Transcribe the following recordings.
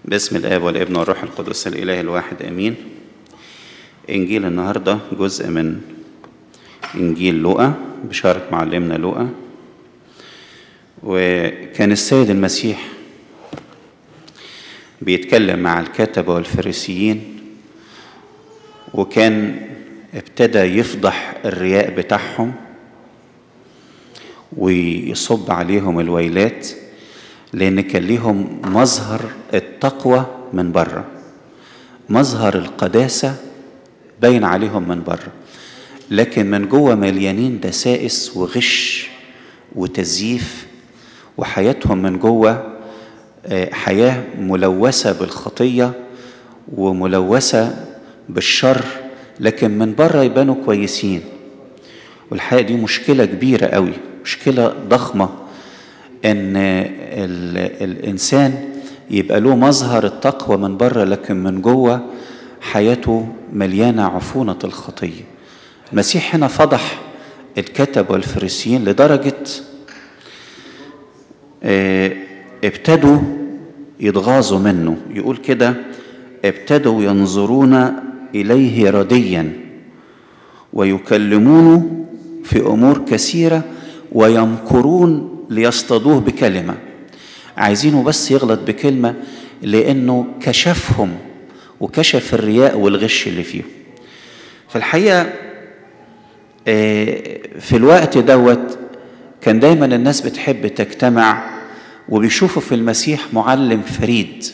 باسم الآب والابن والروح القدس الإله الواحد آمين إنجيل النهاردة جزء من إنجيل لوقا بشارة معلمنا لوقا وكان السيد المسيح بيتكلم مع الكتبة والفريسيين وكان ابتدى يفضح الرياء بتاعهم ويصب عليهم الويلات لأن كان ليهم مظهر التقوى من بره مظهر القداسة باين عليهم من بره لكن من جوه مليانين دسائس وغش وتزييف وحياتهم من جوه حياة ملوثة بالخطية وملوثة بالشر لكن من بره يبانوا كويسين والحقيقة دي مشكلة كبيرة قوي مشكلة ضخمة ان الانسان يبقى له مظهر التقوى من بره لكن من جوه حياته مليانه عفونه الخطيه المسيح هنا فضح الكتب والفريسيين لدرجه ابتدوا يتغاظوا منه يقول كده ابتدوا ينظرون اليه رديا ويكلمونه في امور كثيره ويمكرون ليصطادوه بكلمه عايزينه بس يغلط بكلمه لانه كشفهم وكشف الرياء والغش اللي فيهم في الحقيقه في الوقت دوت كان دايما الناس بتحب تجتمع وبيشوفوا في المسيح معلم فريد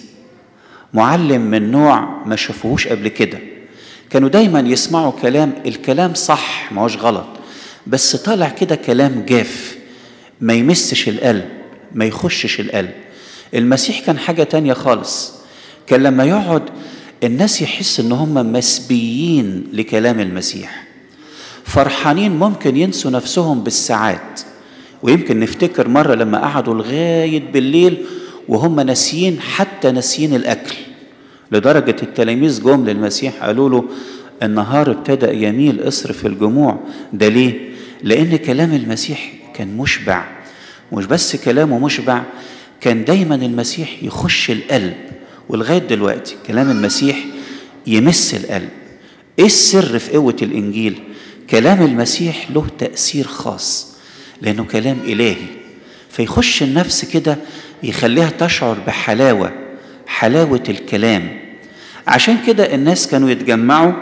معلم من نوع ما شافوهوش قبل كده كانوا دايما يسمعوا كلام الكلام صح ما هوش غلط بس طالع كده كلام جاف ما يمسش القلب ما يخشش القلب المسيح كان حاجة تانية خالص كان لما يقعد الناس يحس ان هم مسبيين لكلام المسيح فرحانين ممكن ينسوا نفسهم بالساعات ويمكن نفتكر مرة لما قعدوا لغاية بالليل وهم ناسيين حتى ناسيين الأكل لدرجة التلاميذ جم للمسيح قالوا له النهار ابتدأ يميل اصرف الجموع ده ليه؟ لأن كلام المسيح كان مشبع مش بس كلامه مشبع كان دايما المسيح يخش القلب ولغايه دلوقتي كلام المسيح يمس القلب ايه السر في قوه الانجيل كلام المسيح له تاثير خاص لانه كلام الهي فيخش النفس كده يخليها تشعر بحلاوه حلاوه الكلام عشان كده الناس كانوا يتجمعوا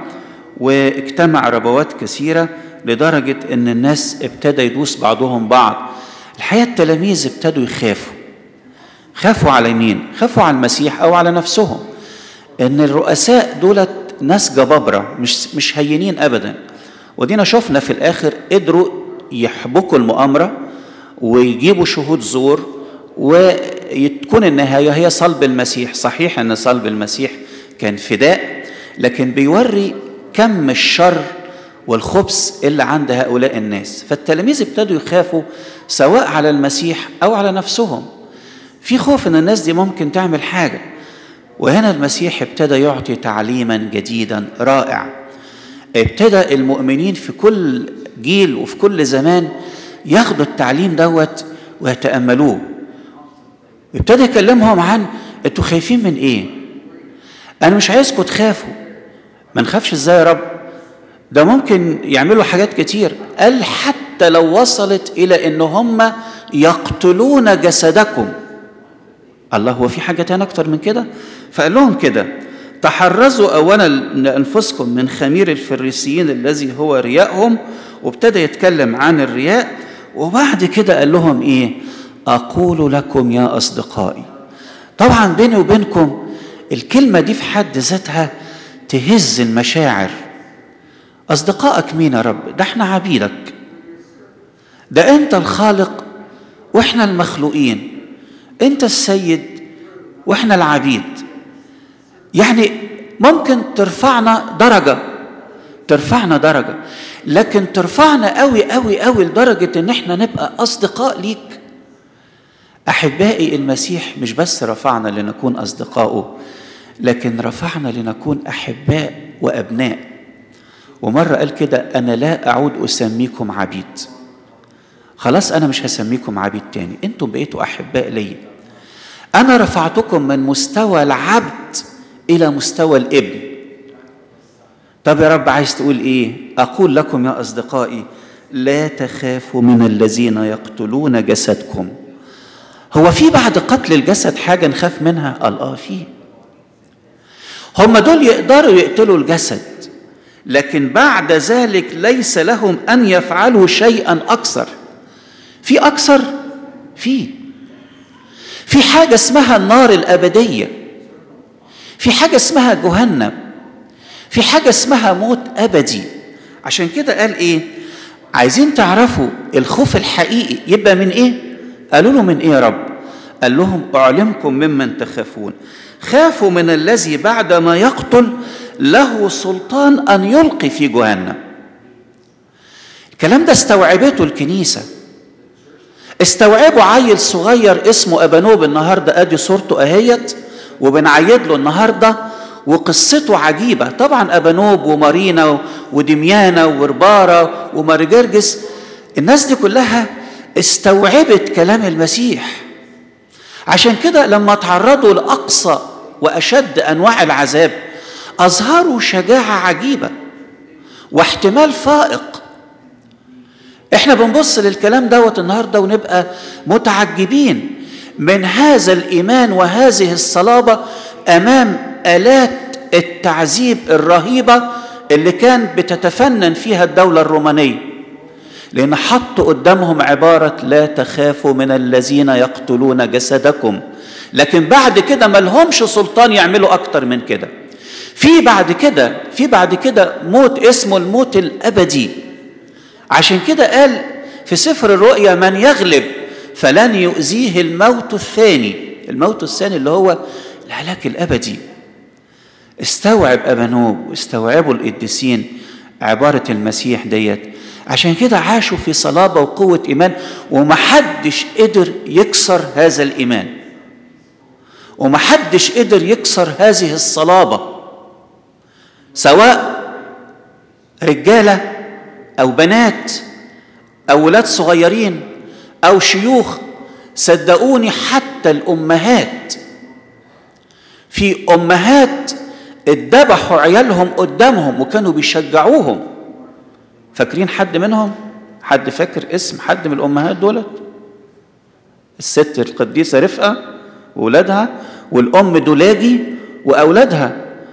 واجتمع ربوات كثيره لدرجه ان الناس ابتدى يدوس بعضهم بعض الحقيقه التلاميذ ابتدوا يخافوا خافوا على مين خافوا على المسيح او على نفسهم ان الرؤساء دولت ناس جبابره مش مش هينين ابدا ودينا شفنا في الاخر قدروا يحبكوا المؤامره ويجيبوا شهود زور وتكون النهايه هي صلب المسيح صحيح ان صلب المسيح كان فداء لكن بيوري كم الشر والخبث اللي عند هؤلاء الناس فالتلاميذ ابتدوا يخافوا سواء على المسيح او على نفسهم في خوف ان الناس دي ممكن تعمل حاجه وهنا المسيح ابتدى يعطي تعليما جديدا رائع ابتدى المؤمنين في كل جيل وفي كل زمان ياخدوا التعليم دوت ويتاملوه ابتدى يكلمهم عن انتوا خايفين من ايه انا مش عايزكم تخافوا ما نخافش ازاي يا رب ده ممكن يعملوا حاجات كتير قال حتى لو وصلت الى ان هم يقتلون جسدكم الله هو في حاجه تانية اكتر من كده فقال لهم كده تحرزوا اولا لانفسكم من خمير الفريسيين الذي هو رياءهم وابتدى يتكلم عن الرياء وبعد كده قال لهم ايه اقول لكم يا اصدقائي طبعا بيني وبينكم الكلمه دي في حد ذاتها تهز المشاعر أصدقائك مين يا رب؟ ده احنا عبيدك ده أنت الخالق وإحنا المخلوقين أنت السيد وإحنا العبيد يعني ممكن ترفعنا درجة ترفعنا درجة لكن ترفعنا قوي قوي قوي لدرجة إن إحنا نبقى أصدقاء ليك أحبائي المسيح مش بس رفعنا لنكون أصدقائه لكن رفعنا لنكون أحباء وأبناء ومرة قال كده أنا لا أعود أسميكم عبيد خلاص أنا مش هسميكم عبيد تاني أنتم بقيتوا أحباء ليا انا رفعتكم من مستوى العبد الى مستوى الابن طب يا رب عايز تقول ايه اقول لكم يا اصدقائي لا تخافوا من الذين يقتلون جسدكم هو في بعد قتل الجسد حاجه نخاف منها قال اه في هم دول يقدروا يقتلوا الجسد لكن بعد ذلك ليس لهم ان يفعلوا شيئا اكثر في اكثر في في حاجه اسمها النار الابديه في حاجه اسمها جهنم في حاجه اسمها موت ابدي عشان كده قال ايه عايزين تعرفوا الخوف الحقيقي يبقى من ايه قالوا له من ايه يا رب قال لهم اعلمكم ممن تخافون خافوا من الذي بعدما يقتل له سلطان ان يلقي في جهنم الكلام ده استوعبته الكنيسه استوعبوا عيل صغير اسمه ابانوب النهارده ادي صورته اهيت وبنعيد له النهارده وقصته عجيبه طبعا ابانوب ومارينا ودميانا ورباره ومارجرجس الناس دي كلها استوعبت كلام المسيح عشان كده لما تعرضوا لاقصى واشد انواع العذاب اظهروا شجاعه عجيبه واحتمال فائق احنا بنبص للكلام دوت النهارده ونبقى متعجبين من هذا الايمان وهذه الصلابه امام الات التعذيب الرهيبه اللي كان بتتفنن فيها الدوله الرومانيه لان حطوا قدامهم عباره لا تخافوا من الذين يقتلون جسدكم لكن بعد كده ما لهمش سلطان يعملوا اكتر من كده في بعد كده في بعد كده موت اسمه الموت الابدي عشان كده قال في سفر الرؤيا من يغلب فلن يؤذيه الموت الثاني الموت الثاني اللي هو الهلاك الابدي استوعب ابانوب واستوعبوا القديسين عباره المسيح ديت عشان كده عاشوا في صلابه وقوه ايمان ومحدش قدر يكسر هذا الايمان ومحدش قدر يكسر هذه الصلابه سواء رجاله او بنات او ولاد صغيرين او شيوخ صدقوني حتى الامهات في امهات اتذبحوا عيالهم قدامهم وكانوا بيشجعوهم فاكرين حد منهم حد فاكر اسم حد من الامهات دولت الست القديسه رفقه واولادها والام دولاجي واولادها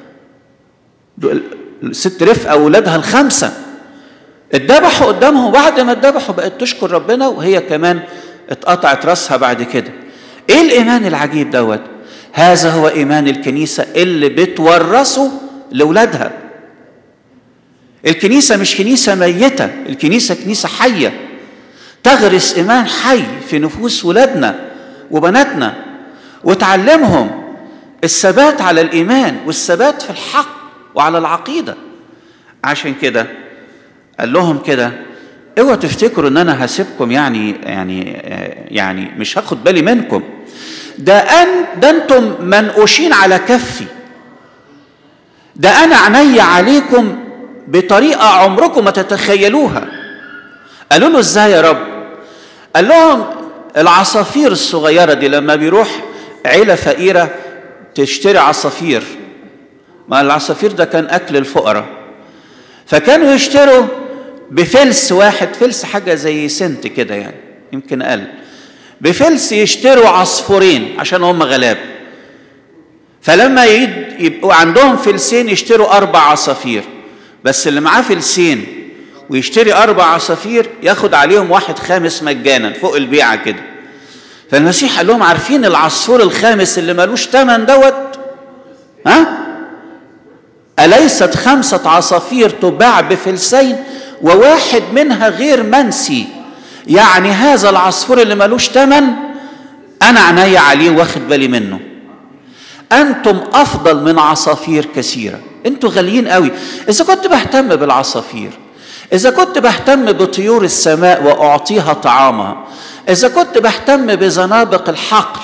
الست رفقه واولادها الخمسه اتذبحوا قدامهم وبعد ما اتذبحوا بقت تشكر ربنا وهي كمان اتقطعت راسها بعد كده ايه الايمان العجيب دوت هذا هو ايمان الكنيسه اللي بتورثه لاولادها الكنيسه مش كنيسه ميته الكنيسه كنيسه حيه تغرس ايمان حي في نفوس ولادنا وبناتنا وتعلمهم الثبات على الايمان والثبات في الحق وعلى العقيده عشان كده قال لهم كده اوعوا تفتكروا ان انا هسيبكم يعني يعني يعني مش هاخد بالي منكم ده ان ده انتم منقوشين على كفي ده انا عيني عليكم بطريقه عمركم ما تتخيلوها قالوا له ازاي يا رب قال لهم العصافير الصغيره دي لما بيروح عيله فقيره تشتري عصافير ما العصافير ده كان اكل الفقراء فكانوا يشتروا بفلس واحد فلس حاجه زي سنت كده يعني يمكن اقل بفلس يشتروا عصفورين عشان هم غلاب فلما يبقوا عندهم فلسين يشتروا اربع عصافير بس اللي معاه فلسين ويشتري اربع عصافير ياخد عليهم واحد خامس مجانا فوق البيعه كده فالمسيح قال لهم عارفين العصفور الخامس اللي ملوش تمن دوت ها أليست خمسة عصافير تباع بفلسين وواحد منها غير منسي يعني هذا العصفور اللي ملوش تمن أنا عيني عليه واخد بالي منه أنتم أفضل من عصافير كثيرة أنتوا غاليين قوي إذا كنت بهتم بالعصافير إذا كنت بهتم بطيور السماء وأعطيها طعامها إذا كنت بهتم بزنابق الحقل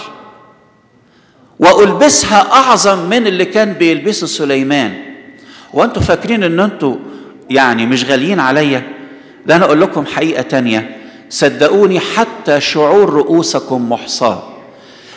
وألبسها أعظم من اللي كان بيلبسه سليمان وأنتوا فاكرين إن أنتوا يعني مش غاليين عليا ده أنا أقول لكم حقيقة تانية صدقوني حتى شعور رؤوسكم محصاة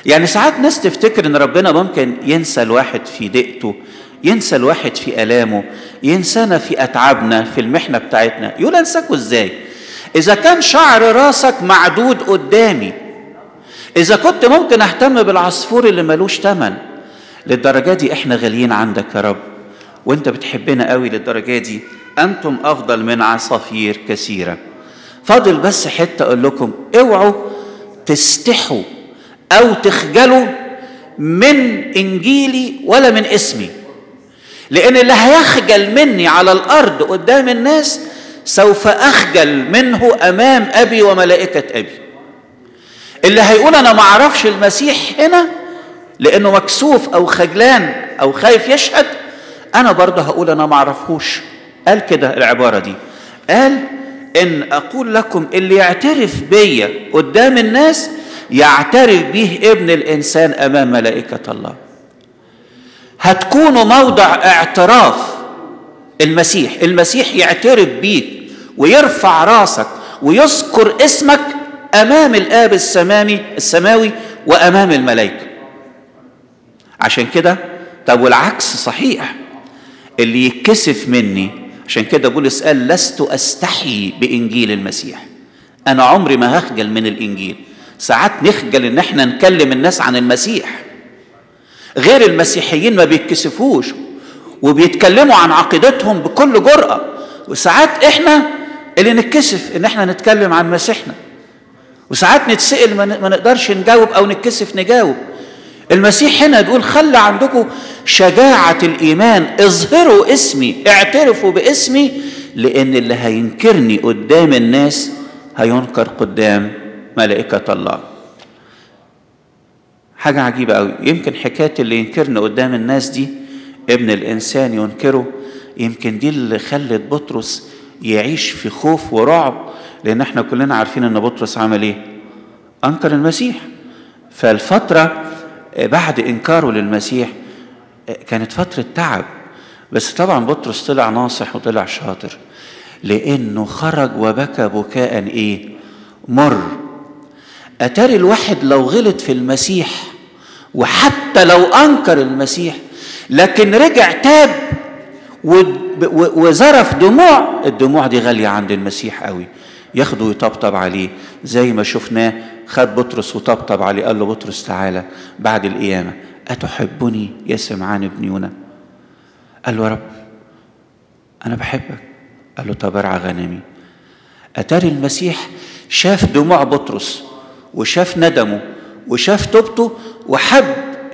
يعني ساعات ناس تفتكر ان ربنا ممكن ينسى الواحد في ضيقته ينسى الواحد في الامه ينسانا في اتعابنا في المحنه بتاعتنا يقول انساكوا ازاي اذا كان شعر راسك معدود قدامي اذا كنت ممكن اهتم بالعصفور اللي ملوش تمن للدرجه دي احنا غاليين عندك يا رب وانت بتحبنا قوي للدرجه دي انتم افضل من عصافير كثيره فاضل بس حته اقول لكم اوعوا تستحوا او تخجلوا من انجيلي ولا من اسمي لان اللي هيخجل مني على الارض قدام الناس سوف اخجل منه امام ابي وملائكه ابي اللي هيقول انا ما اعرفش المسيح هنا لانه مكسوف او خجلان او خايف يشهد انا برضه هقول انا ما اعرفهوش قال كده العباره دي قال ان اقول لكم اللي يعترف بيا قدام الناس يعترف به ابن الانسان امام ملائكه الله هتكونوا موضع اعتراف المسيح المسيح يعترف بيك ويرفع راسك ويذكر اسمك امام الاب السمامي السماوي وامام الملائكه عشان كده طب والعكس صحيح اللي يتكسف مني عشان كده بولس قال لست استحي بانجيل المسيح انا عمري ما هخجل من الانجيل ساعات نخجل ان احنا نكلم الناس عن المسيح غير المسيحيين ما بيتكسفوش وبيتكلموا عن عقيدتهم بكل جرأة وساعات احنا اللي نتكسف ان احنا نتكلم عن مسيحنا وساعات نتسأل ما نقدرش نجاوب او نتكسف نجاوب المسيح هنا يقول خلى عندكم شجاعة الإيمان اظهروا اسمي اعترفوا باسمي لأن اللي هينكرني قدام الناس هينكر قدام ملائكة الله حاجة عجيبة أوي يمكن حكاية اللي ينكرنا قدام الناس دي ابن الإنسان ينكره يمكن دي اللي خلت بطرس يعيش في خوف ورعب لأن احنا كلنا عارفين أن بطرس عمل إيه؟ أنكر المسيح فالفترة بعد إنكاره للمسيح كانت فترة تعب بس طبعا بطرس طلع ناصح وطلع شاطر لأنه خرج وبكى بكاء إيه؟ مر أتاري الواحد لو غلط في المسيح وحتى لو أنكر المسيح لكن رجع تاب وزرف دموع الدموع دي غالية عند المسيح قوي ياخده ويطبطب عليه زي ما شفناه خد بطرس وطبطب عليه قال له بطرس تعالى بعد القيامة أتحبني يا سمعان ابن يونا قال له يا رب أنا بحبك قال له طب ارعى غنمي أتاري المسيح شاف دموع بطرس وشاف ندمه وشاف توبته وحب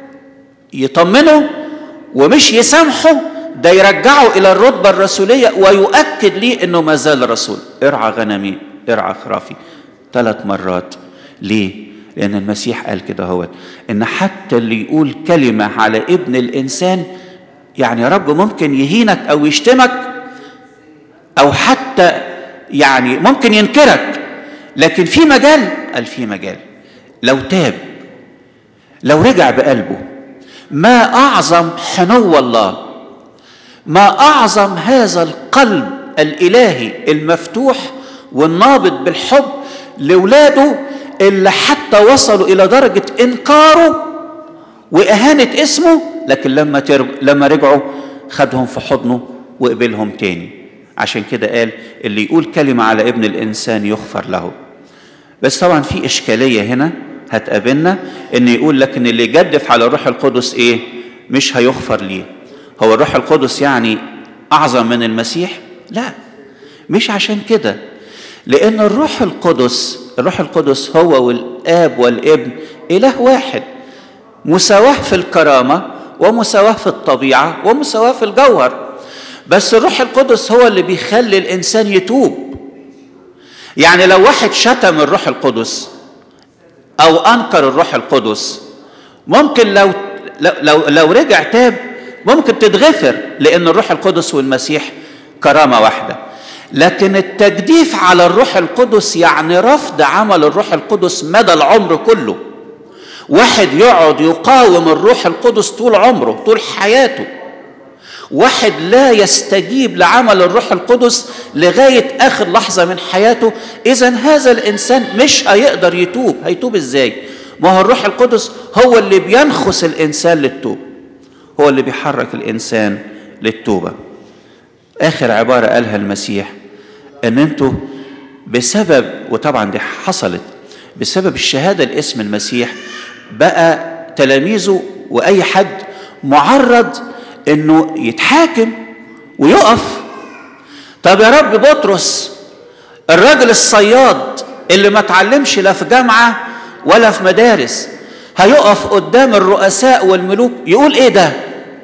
يطمنه ومش يسامحه ده يرجعه الى الرتبه الرسوليه ويؤكد ليه انه ما زال رسول ارعى غنمي ارعى خرافي ثلاث مرات ليه لان المسيح قال كده هو ان حتى اللي يقول كلمه على ابن الانسان يعني يا رب ممكن يهينك او يشتمك او حتى يعني ممكن ينكرك لكن في مجال قال في مجال لو تاب لو رجع بقلبه ما اعظم حنو الله ما اعظم هذا القلب الالهي المفتوح والنابض بالحب لاولاده اللي حتى وصلوا الى درجه انكاره واهانه اسمه لكن لما ترج... لما رجعوا خدهم في حضنه وقبلهم تاني عشان كده قال اللي يقول كلمه على ابن الانسان يغفر له بس طبعا في اشكاليه هنا هتقابلنا ان يقول لكن اللي يجدف على الروح القدس ايه مش هيغفر ليه هو الروح القدس يعني اعظم من المسيح لا مش عشان كده لان الروح القدس الروح القدس هو والاب والابن اله واحد مساواه في الكرامه ومساواه في الطبيعه ومساواه في الجوهر بس الروح القدس هو اللي بيخلي الانسان يتوب يعني لو واحد شتم الروح القدس او انكر الروح القدس ممكن لو لو لو رجع تاب ممكن تتغفر لان الروح القدس والمسيح كرامه واحده لكن التجديف على الروح القدس يعني رفض عمل الروح القدس مدى العمر كله واحد يقعد يقاوم الروح القدس طول عمره طول حياته واحد لا يستجيب لعمل الروح القدس لغايه اخر لحظه من حياته اذا هذا الانسان مش هيقدر يتوب هيتوب ازاي ما هو الروح القدس هو اللي بينخس الانسان للتوبه هو اللي بيحرك الانسان للتوبه اخر عباره قالها المسيح ان انتوا بسبب وطبعا دي حصلت بسبب الشهاده لاسم المسيح بقى تلاميذه واي حد معرض انه يتحاكم ويقف طب يا رب بطرس الراجل الصياد اللي ما اتعلمش لا في جامعه ولا في مدارس هيقف قدام الرؤساء والملوك يقول ايه ده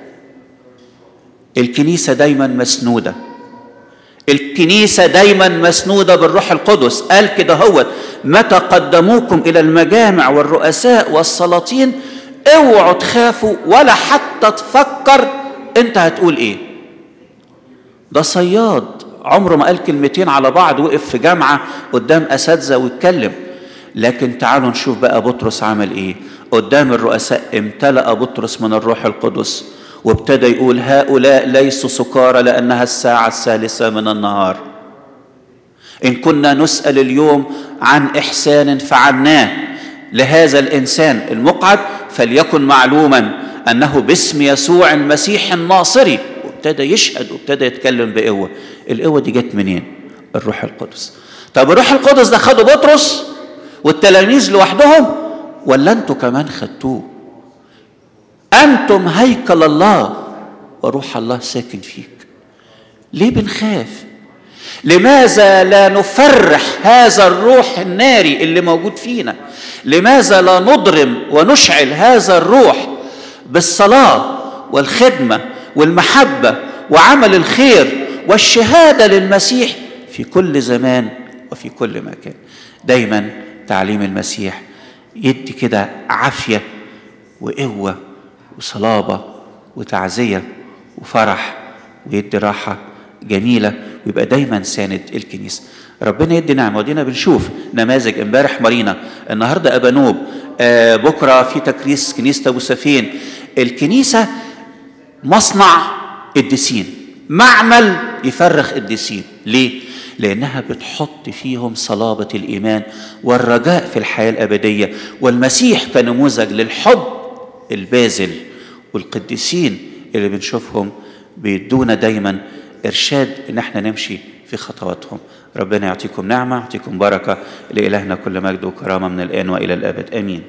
الكنيسه دايما مسنوده الكنيسه دايما مسنوده بالروح القدس قال كده هو متى قدموكم الى المجامع والرؤساء والسلاطين اوعوا تخافوا ولا حتى تفكر انت هتقول ايه ده صياد عمره ما قال كلمتين على بعض وقف في جامعه قدام اساتذه واتكلم لكن تعالوا نشوف بقى بطرس عمل ايه قدام الرؤساء امتلأ بطرس من الروح القدس وابتدى يقول هؤلاء ليسوا سكارى لأنها الساعة الثالثة من النهار إن كنا نسأل اليوم عن إحسان فعلناه لهذا الإنسان المقعد فليكن معلوما أنه باسم يسوع المسيح الناصري وابتدى يشهد وابتدى يتكلم بقوة القوة دي جت منين؟ الروح القدس طب الروح القدس ده خده بطرس والتلاميذ لوحدهم ولا انتوا كمان خدتوه انتم هيكل الله وروح الله ساكن فيك ليه بنخاف لماذا لا نفرح هذا الروح الناري اللي موجود فينا لماذا لا نضرم ونشعل هذا الروح بالصلاه والخدمه والمحبه وعمل الخير والشهاده للمسيح في كل زمان وفي كل مكان دايما تعليم المسيح يدي كده عافيه وقوه وصلابه وتعزيه وفرح ويدي راحه جميله ويبقى دايما ساند الكنيسه ربنا يدي نعمه ودينا بنشوف نماذج امبارح مارينا النهارده ابانوب آه بكره في تكريس كنيسه ابو سفين الكنيسه مصنع قديسين معمل يفرخ قديسين ليه لانها بتحط فيهم صلابه الايمان والرجاء في الحياه الابديه والمسيح كنموذج للحب البازل والقديسين اللي بنشوفهم بيدونا دايما ارشاد ان احنا نمشي في خطواتهم ربنا يعطيكم نعمه يعطيكم بركه لالهنا كل مجد وكرامه من الان والى الابد امين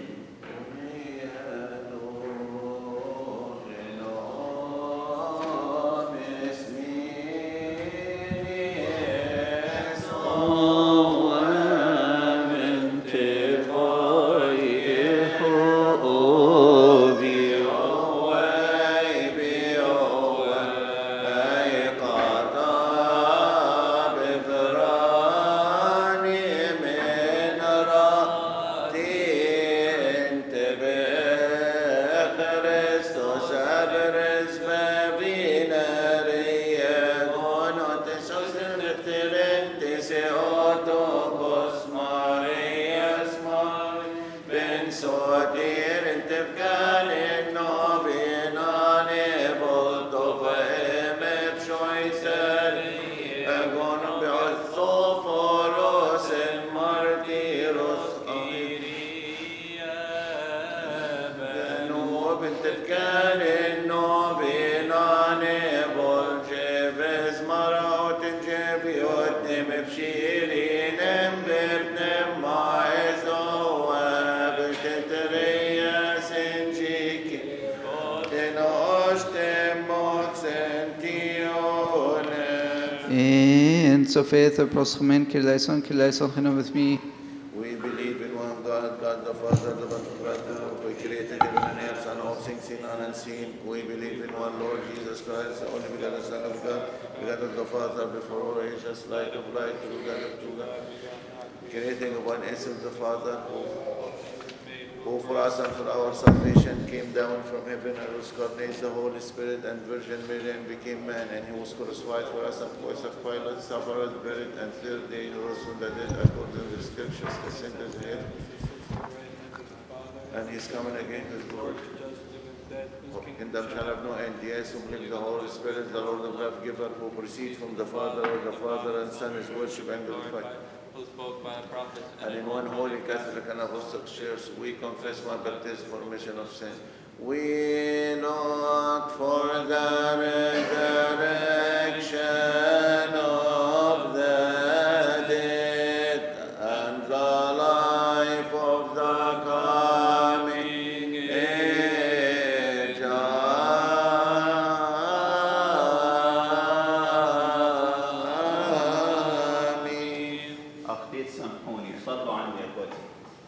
of faith of proschomen, Kirlaison, Kirlaison, Hino with me. We believe in one God, God the Father, the one brother, who created heaven and earth and all things seen and unseen. We believe in one Lord Jesus Christ, the only begotten Son of God, begotten of the Father before all ages, light of light, true God of true God, creating of one essence the Father, who, who for us and for our salvation came down from heaven and was coordinates the Holy Spirit and Virgin Mary and became man, and he was crucified for us and voice of Pilate, suffered, buried, and third day he rose from the dead according to the scriptures, ascended to heaven. And he's coming again with glory. Kingdom shall have no end. Yes, who believe the Holy Spirit, the Lord of love giver, who proceeds from the Father, or the Father and Son is worshipped and glorified. spoke by the prophets. And in one holy Catholic and Apostolic Church, we confess one baptism for remission of sins. We look for the resurrection of the dead and the life of the coming age. Amen. أخطيت سامحوني صلوا عني يا اخواتي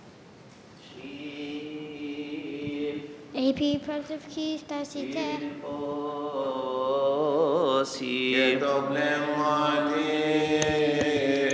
شيل AP Protective Keys, Tasita. القاسي Get up, Lemati.